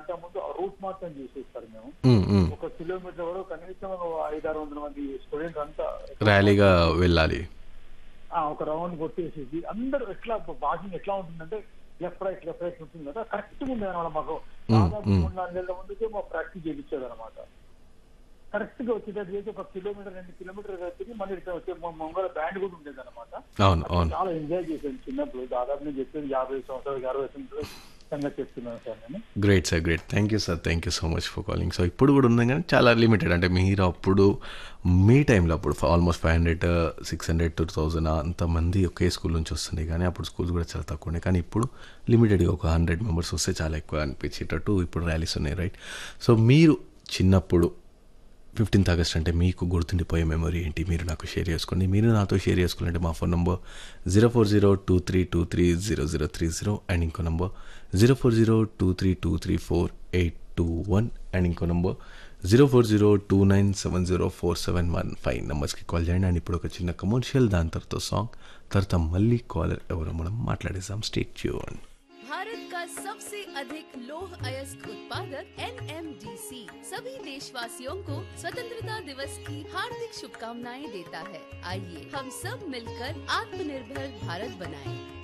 కంటే ముందు ఆ రూట్ మాత్రం చేసేస్తారు మేము ఉమ్, ఉమ్. ఒక కిలోమీటర్ వరకు కనీసం ఐదారు వందల మంది స్టూడెంట్స్ అంతా ర్యాలీగా వెళ్ళాలి ఆ, ఒక రౌండ్ కొట్టేసేసి అందరూ ఎట్లా వాకింగ్ ఎట్లా ఉంటుందంటే లెఫ్ట్ రైట్ లెఫ్ట్ రైట్ ఉంటుంది కదా కరెక్ట్ ఉంది అనమాట మాకు దాదాపు మూడు నాలుగు నెలల ముందుకే మా ప్రాక్టీస్ చేయించేది అనమాట కరెక్ట్ గా వచ్చేటట్టు చేసి ఒక కిలోమీటర్ రెండు కిలోమీటర్ తిరిగి మళ్ళీ రిటర్న్ వచ్చే మా ముంగల బ్యాండ్ కూడా ఉండేది అనమాట అవును అవును చాలా ఎంజాయ్ చేశాను చిన్నప్పుడు దాదాపు నేను చెప్పేది యాభై సంవత్సరాలు అరవై సంవత్సరాలు సంగతి చెప్తున్నాను సార్ నేను great sir great thank you sir thank you so much for calling so ఇప్పుడు కూడా ఉంది కానీ చాలా లిమిటెడ్ అంటే మీరు అప్పుడు మీ టైంలో అప్పుడు almost five hundred six hundred two thousand అంతమంది ఒకే స్కూల్ నుంచి వస్తుంది కానీ అప్పుడు స్కూల్స్ కూడా చాలా తక్కువ ఉన్నాయి కానీ ఇప్పుడు లిమిటెడ్గా ఒక హండ్రెడ్ మెంబర్స్ వస్తే చాలా ఎక్కువ అనిపించేటట్టు ఇప్పుడు ర్యాలీస్ ఉన్నాయి రైట్ సో మీరు చిన్నప్పుడు ఫిఫ్టీన్త్ ఆగస్ట్ అంటే మీకు గుర్తుండిపోయే మెమరీ ఏంటి మీరు నాకు షేర్ చేసుకోండి మీరు నాతో షేర్ చేసుకోవాలంటే మా phone number zero four zero two three two three zero zero three zero and ఇంకో number zero four zero two three two three four eight two one and ఇంకో number zero four zero two nine seven zero four seven one five నెంబర్స్కి call చేయండి and ఇప్పుడు ఒక చిన్న commercial దాని తర్వాత song తర్వాత మళ్ళీ కాలర్ ఎవరో మనం మాట్లాడేసాం స్టేట్ ట్యూన్ भारत का सबसे अधिक लौह अयस्क उत्पादक एनएमडीसी सभी देशवासियों को स्वतंत्रता दिवस की हार्दिक शुभकामनाएं देता है आइए हम सब मिलकर आत्मनिर्भर भारत बनाएं।